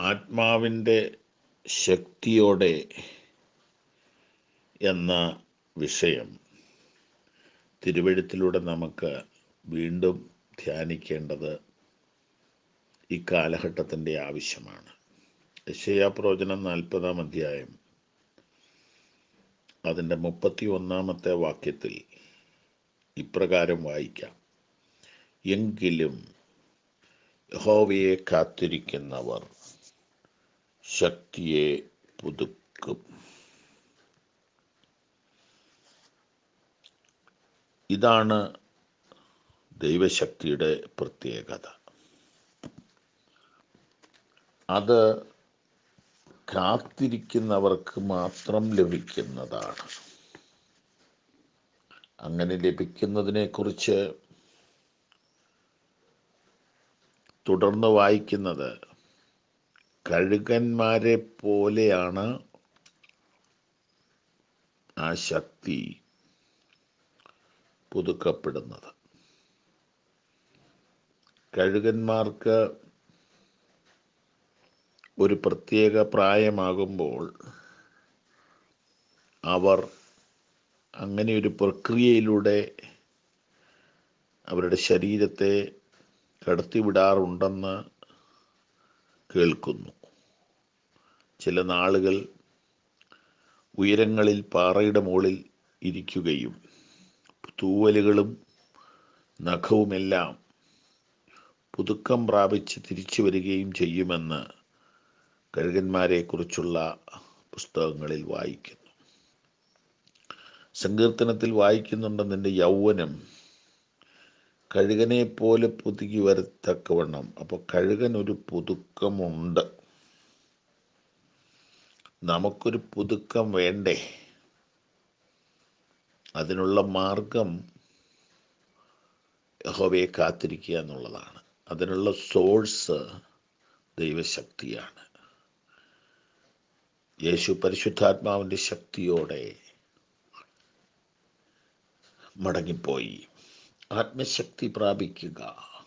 ആത്മാവിൻ്റെ ശക്തിയോടെ എന്ന വിഷയം തിരുവഴുത്തിലൂടെ നമുക്ക് വീണ്ടും ധ്യാനിക്കേണ്ടത് ഈ കാലഘട്ടത്തിൻ്റെ ആവശ്യമാണ് യശയാ പ്രവചനം നാൽപ്പതാം അധ്യായം അതിൻ്റെ മുപ്പത്തി ഒന്നാമത്തെ വാക്യത്തിൽ ഇപ്രകാരം വായിക്കാം എങ്കിലും യഹോവയെ കാത്തിരിക്കുന്നവർ ശക്തിയെ പുതുക്കും ഇതാണ് ദൈവശക്തിയുടെ പ്രത്യേകത അത് കാത്തിരിക്കുന്നവർക്ക് മാത്രം ലഭിക്കുന്നതാണ് അങ്ങനെ ലഭിക്കുന്നതിനെക്കുറിച്ച് തുടർന്ന് വായിക്കുന്നത് കഴുകന്മാരെ പോലെയാണ് ആ ശക്തി പുതുക്കപ്പെടുന്നത് കഴുകന്മാർക്ക് ഒരു പ്രത്യേക പ്രായമാകുമ്പോൾ അവർ അങ്ങനെ ഒരു പ്രക്രിയയിലൂടെ അവരുടെ ശരീരത്തെ കടത്തിവിടാറുണ്ടെന്ന് കേൾക്കുന്നു ചില നാളുകൾ ഉയരങ്ങളിൽ പാറയുടെ മുകളിൽ ഇരിക്കുകയും തൂവലുകളും നഖവുമെല്ലാം പുതുക്കം പ്രാപിച്ച് തിരിച്ചു വരികയും ചെയ്യുമെന്ന് കഴുകന്മാരെക്കുറിച്ചുള്ള പുസ്തകങ്ങളിൽ വായിക്കുന്നു സങ്കീർത്തനത്തിൽ വായിക്കുന്നുണ്ട് നിന്റെ യൗവനം കഴുകനെ പോലെ പുതുക്കി വരത്തക്കവണ്ണം അപ്പോൾ കഴുകൻ ഒരു പുതുക്കമുണ്ട് നമുക്കൊരു പുതുക്കം വേണ്ടേ അതിനുള്ള മാർഗം യഹോവയെ കാത്തിരിക്കുക എന്നുള്ളതാണ് അതിനുള്ള സോഴ്സ് ദൈവശക്തിയാണ് യേശു പരിശുദ്ധാത്മാവിൻ്റെ ശക്തിയോടെ മടങ്ങിപ്പോയി ആത്മശക്തി പ്രാപിക്കുക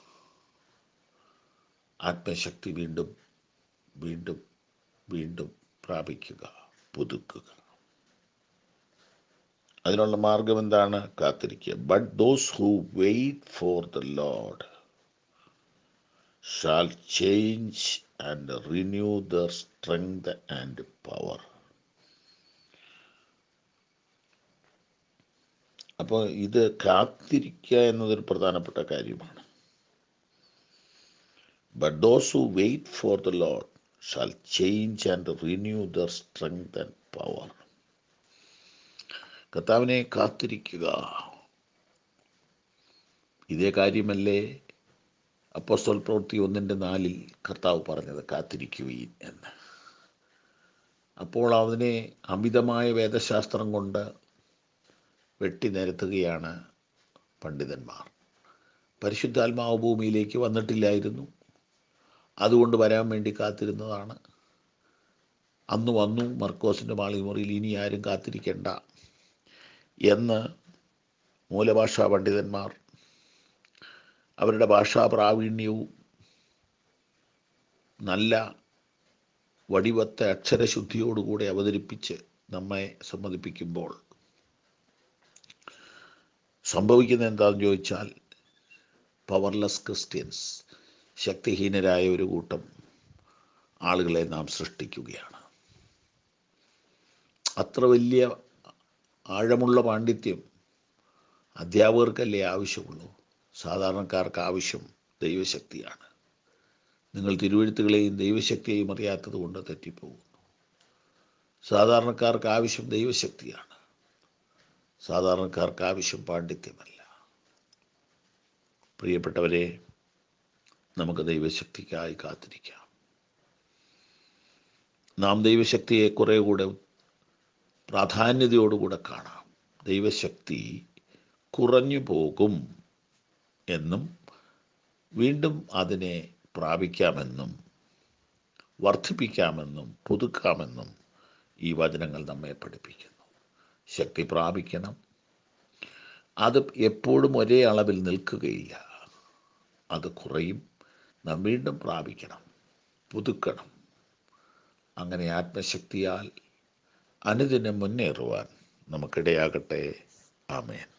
ആത്മശക്തി വീണ്ടും വീണ്ടും വീണ്ടും പ്രാപിക്കുക പുതുക്കുക അതിനുള്ള മാർഗം എന്താണ് കാത്തിരിക്കുക but those who wait for the lord shall change and renew their strength and power അപ്പോൾ ഇത് കാത്തിരിക്കുക എന്നതൊരു പ്രധാനപ്പെട്ട കാര്യമാണ് but those who wait for the lord shall change and renew their strength and power കർത്താവിനെ കാത്തിരിക്കുക ഇതേ കാര്യമല്ലേ അപ്പോസ്തോൽ പ്രവൃത്തി ഒന്നിൻ്റെ നാലിൽ കർത്താവ് പറഞ്ഞത് കാത്തിരിക്കുകയും എന്ന് അപ്പോൾ അതിനെ അമിതമായ വേദശാസ്ത്രം കൊണ്ട് വെട്ടി നിരത്തുകയാണ് പണ്ഡിതന്മാർ പരിശുദ്ധാത്മാവ് ഭൂമിയിലേക്ക് വന്നിട്ടില്ലായിരുന്നു അതുകൊണ്ട് വരാൻ വേണ്ടി കാത്തിരുന്നതാണ് അന്ന് വന്നു മർക്കോസിൻ്റെ മാളിമുറിയിൽ ഇനി ആരും കാത്തിരിക്കേണ്ട എന്ന് മൂലഭാഷാ പണ്ഡിതന്മാർ അവരുടെ ഭാഷാ പ്രാവീണ്യവും നല്ല വടിവത്ത അക്ഷരശുദ്ധിയോടുകൂടി അവതരിപ്പിച്ച് നമ്മെ സമ്മതിപ്പിക്കുമ്പോൾ സംഭവിക്കുന്നത് എന്താണെന്ന് ചോദിച്ചാൽ പവർലെസ് ക്രിസ്ത്യൻസ് ശക്തിഹീനരായ ഒരു കൂട്ടം ആളുകളെ നാം സൃഷ്ടിക്കുകയാണ് അത്ര വലിയ ആഴമുള്ള പാണ്ഡിത്യം അധ്യാപകർക്കല്ലേ ആവശ്യമുള്ളൂ സാധാരണക്കാർക്ക് ആവശ്യം ദൈവശക്തിയാണ് നിങ്ങൾ തിരുവഴുത്തുകളെയും ദൈവശക്തിയെയും അറിയാത്തത് കൊണ്ട് തെറ്റിപ്പോകുന്നു സാധാരണക്കാർക്ക് ആവശ്യം ദൈവശക്തിയാണ് സാധാരണക്കാർക്ക് ആവശ്യം പാണ്ഡിത്യമല്ല പ്രിയപ്പെട്ടവരെ നമുക്ക് ദൈവശക്തിക്കായി കാത്തിരിക്കാം നാം ദൈവശക്തിയെ കുറെ കൂടെ പ്രാധാന്യതയോടുകൂടെ കാണാം ദൈവശക്തി കുറഞ്ഞു പോകും എന്നും വീണ്ടും അതിനെ പ്രാപിക്കാമെന്നും വർദ്ധിപ്പിക്കാമെന്നും പുതുക്കാമെന്നും ഈ വചനങ്ങൾ നമ്മെ പഠിപ്പിക്കുന്നു ശക്തി പ്രാപിക്കണം അത് എപ്പോഴും ഒരേ അളവിൽ നിൽക്കുകയില്ല അത് കുറയും നാം വീണ്ടും പ്രാപിക്കണം പുതുക്കണം അങ്ങനെ ആത്മശക്തിയാൽ അനുദിനം മുന്നേറുവാൻ നമുക്കിടയാകട്ടെ ആമേൻ